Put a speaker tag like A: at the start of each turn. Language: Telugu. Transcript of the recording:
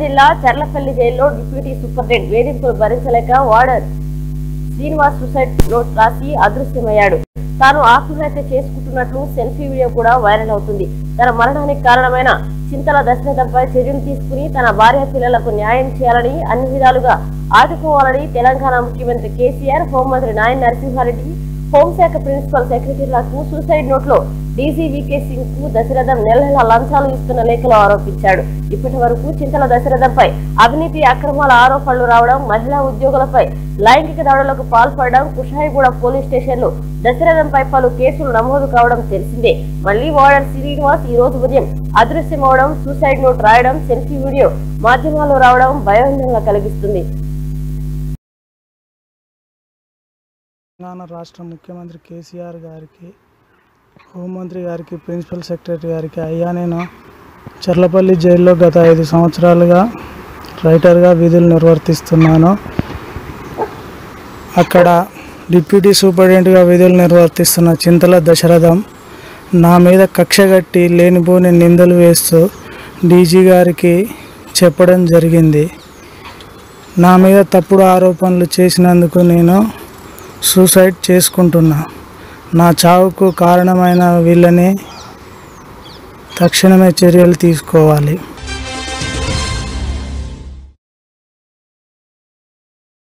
A: జిల్లా చర్లపల్లి జైల్లో డిప్యూటీ సూపరింటెండెంట్ వేధింపులు భరించలేక వార్డర్ శ్రీనివాస్ సూసైడ్ నోట్ రాసి అదృశ్యమయ్యాడు తాను ఆత్మహత్య చేసుకుంటున్నట్లు సెల్ఫీ వీడియో కూడా వైరల్ అవుతుంది తన మరణానికి కారణమైన చింతల దశరథంపై చర్యలు తీసుకుని తన భార్య పిల్లలకు న్యాయం చేయాలని అన్ని విధాలుగా ఆదుకోవాలని తెలంగాణ ముఖ్యమంత్రి కేసీఆర్ హోంమంత్రి నాయన్ నరసింహారెడ్డి హోంశాఖ ప్రిన్సిపల్ సెక్రటరీలకు సూసైడ్ నోట్ లో డీజీ వికే సింగ్ కు దశరథం నెల నెల లంచాలు ఇస్తున్న లేఖలో ఆరోపించాడు ఇప్పటి వరకు చింతల దశరథంపై అవినీతి అక్రమాల ఆరోపణలు రావడం మహిళా ఉద్యోగులపై లైంగిక దాడులకు పాల్పడడం కుషాయిగూడ పోలీస్ స్టేషన్లో దశరథంపై పలు కేసులు నమోదు కావడం తెలిసిందే మళ్లీ వార్డర్ శ్రీనివాస్ ఈ రోజు ఉదయం అదృశ్యమవడం సూసైడ్ నోట్ రాయడం సెల్ఫీ వీడియో మాధ్యమాల్లో రావడం భయోందనగా కలిగిస్తుంది
B: తెలంగాణ రాష్ట్ర ముఖ్యమంత్రి కేసీఆర్ గారికి హోంమంత్రి గారికి ప్రిన్సిపల్ సెక్రటరీ గారికి అయ్యా నేను చర్లపల్లి జైల్లో గత ఐదు సంవత్సరాలుగా రైటర్గా విధులు నిర్వర్తిస్తున్నాను అక్కడ డిప్యూటీ సూపరింటెండెంట్గా విధులు నిర్వర్తిస్తున్న చింతల దశరథం నా మీద కక్షగట్టి లేనిపోని నిందలు వేస్తూ డీజీ గారికి చెప్పడం జరిగింది నా మీద తప్పుడు ఆరోపణలు చేసినందుకు నేను సూసైడ్ చేసుకుంటున్నా నా చావుకు కారణమైన వీళ్ళని తక్షణమే చర్యలు తీసుకోవాలి